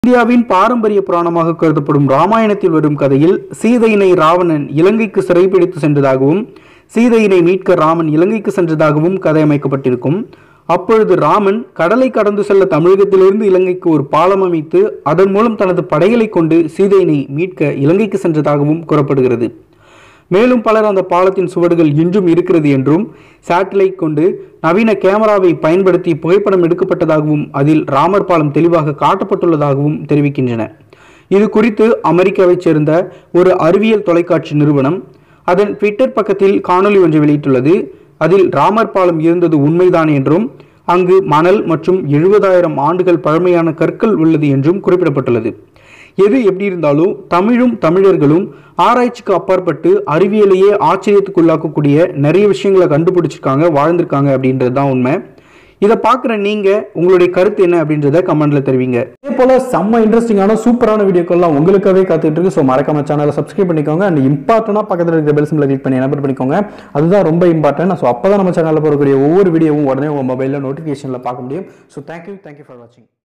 இந்தியாவின் பாரம்பரிய புராணமாக கருதப்படும் ராமாயணத்தில் வரும் கதையில் சீதையினை ராவணன் இலங்கைக்கு சிறைப்பிடித்து சென்றதாகவும் சீதையினை மீட்க ராமன் இலங்கைக்கு சென்றதாகவும் கதை அமைக்கப்பட்டிருக்கும் அப்பொழுது ராமன் கடலை கடந்து செல்ல தமிழகத்திலிருந்து இலங்கைக்கு ஒரு பாலம் அமைத்து அதன் மூலம் தனது படைகளை கொண்டு சீதையினை மீட்க இலங்கைக்கு சென்றதாகவும் கூறப்படுகிறது மேலும் பலர் அந்த பாலத்தின் சுவடுகள் இன்றும் இருக்கிறது என்றும் சேட்டலைட் கொண்டு நவீன கேமராவை பயன்படுத்தி புகைப்படம் எடுக்கப்பட்டதாகவும் அதில் ராமர் பாலம் தெளிவாக காட்டப்பட்டுள்ளதாகவும் தெரிவிக்கின்றன இது குறித்து அமெரிக்காவைச் சேர்ந்த ஒரு அறிவியல் தொலைக்காட்சி நிறுவனம் அதன் ட்விட்டர் பக்கத்தில் காணொளி ஒன்றை வெளியிட்டுள்ளது அதில் ராமர் பாலம் இருந்தது உண்மைதான் என்றும் அங்கு மணல் மற்றும் எழுபதாயிரம் ஆண்டுகள் பழமையான கற்கள் உள்ளது என்றும் குறிப்பிடப்பட்டுள்ளது எது எப்படி இருந்தாலும் தமிழும் தமிழர்களும் ஆராய்ச்சிக்கு அப்பாற்பட்டு அறிவியலையே ஆச்சரியத்துக்குள்ளாக்கக்கூடிய நிறைய விஷயங்களை கண்டுபிடிச்சிருக்காங்க வாழ்ந்திருக்காங்க அப்படின்றது தான் உண்மை இதை பார்க்குற நீங்கள் உங்களுடைய கருத்து என்ன அப்படின்றத கமெண்ட்ல தெரிவிங்க இதே போல செம்ம இன்ட்ரெஸ்டிங்கான சூப்பரான வீடியோக்கள்லாம் உங்களுக்காகவே காத்துட்டு இருக்கு ஸோ மறக்காம சேனலை சப்ஸ்கிரைப் பண்ணிக்கோங்க அண்ட் இம்பார்ட்டனாக பக்கத்தில் இருக்கிற பெல் சிம்பிளை கிளிக் பண்ணி எனபிள் பண்ணிக்கோங்க அதுதான் ரொம்ப இம்பார்ட்டன்ட் ஸோ அப்போ தான் நம்ம சேனலில் போகக்கூடிய ஒவ்வொரு வீடியோவும் உடனே உங்கள் மொபைலில் நோட்டிஃபிகேஷனில் பார்க்க முடியும் ஸோ தேங்க்யூ தேங்க்யூ ஃபார் வாட்சிங்